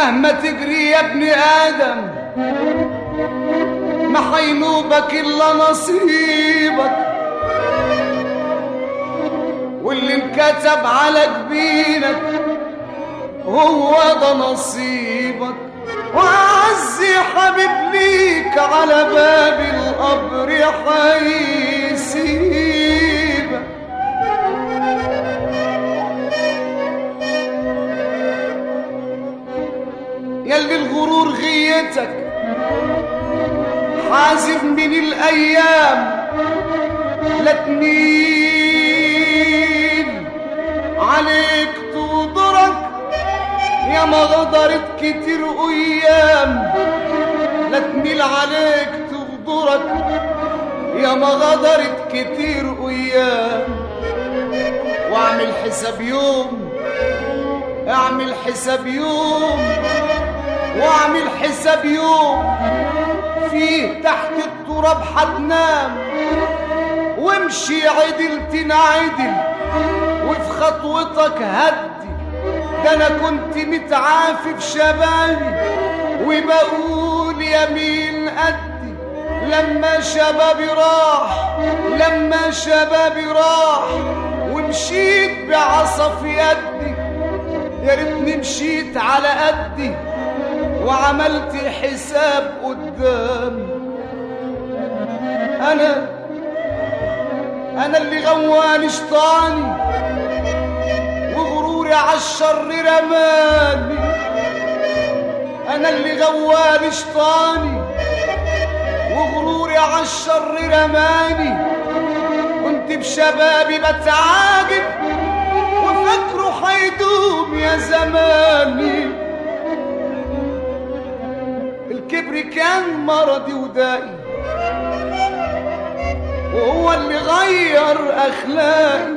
مهما تجري يا ابن آدم ما حينوبك إلا نصيبك واللي انكتب على جبينك هو ده نصيبك وعزي حبيب ليك على باب القبر حيسيبك يلي الغرور غيتك حازم من الايام لا تميل عليك تضرك يا ما غدرت كتير ايام لا تميل عليك تغدرك يا ما غدرت كتير ايام واعمل حساب يوم اعمل حساب يوم واعمل حساب يوم فيه تحت التراب حتنام وامشي عدل تنعدل وفي خطوتك هدي ده انا كنت متعافي في شبابي وبقول يمين قدي لما شبابي راح لما شبابي راح ومشيت بعصا في يدي يا ريتني مشيت على قدي وعملت حساب قدام انا انا اللي غواني شطاني وغروري عالشر رماني انا اللي غواني شطاني وغروري عالشر رماني كنت بشبابي بتعاجب وفكره حيدوم يا زماني الكبر كان مرضي ودائي وهو اللي غير اخلاقي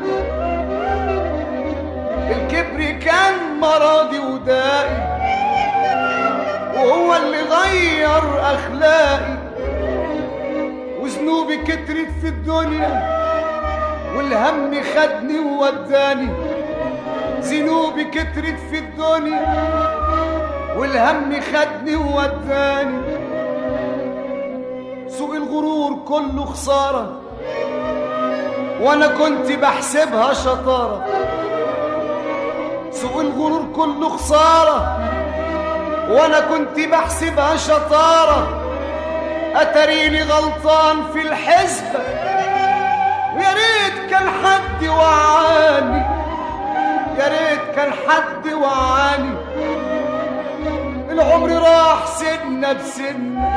الكبر كان مرضي ودائي وهو اللي غير اخلاقي وذنوبي كترت في الدنيا والهم خدني ووداني ذنوبي كترت في الدنيا والهم خدني ووداني سوق الغرور كله خسارة وانا كنت بحسبها شطارة سوق الغرور كله خسارة وانا كنت بحسبها شطارة اتريني غلطان في الحسبة ويا ريت كان حد وعاني يا ريت كان حد وعاني العمر راح سنة بسنة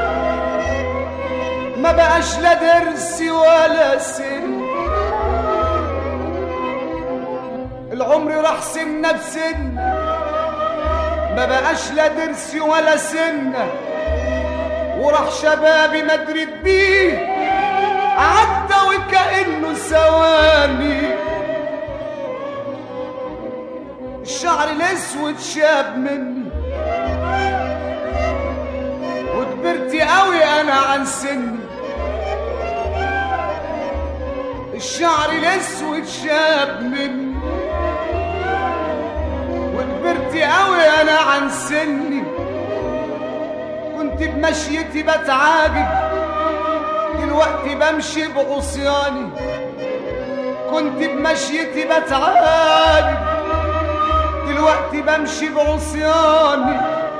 ما بقاش لا درس ولا سن العمر راح سنة بسنة ما بقاش لا درس ولا سنة وراح شبابي مدرد بيه عدى وكأنه ثواني الشعر الاسود شاب مني وكبرت قوي انا عن سني الشعر الاسود شاب مني وكبرت قوي انا عن سني كنت بمشيتي بتعاجب دلوقتي بمشي بعصياني كنت بمشيتي بتعاجب دلوقتي بمشي بعصياني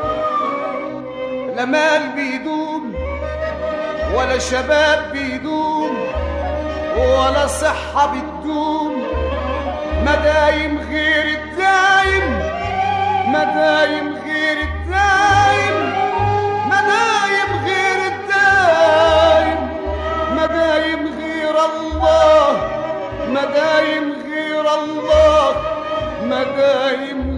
لا مال بيدوم ولا شباب بيدوم ولا صحة بتدوم مدايم غير الدايم مدايم غير الدايم مدايم غير الدايم مدايم غير الله مدايم غير الله مدايم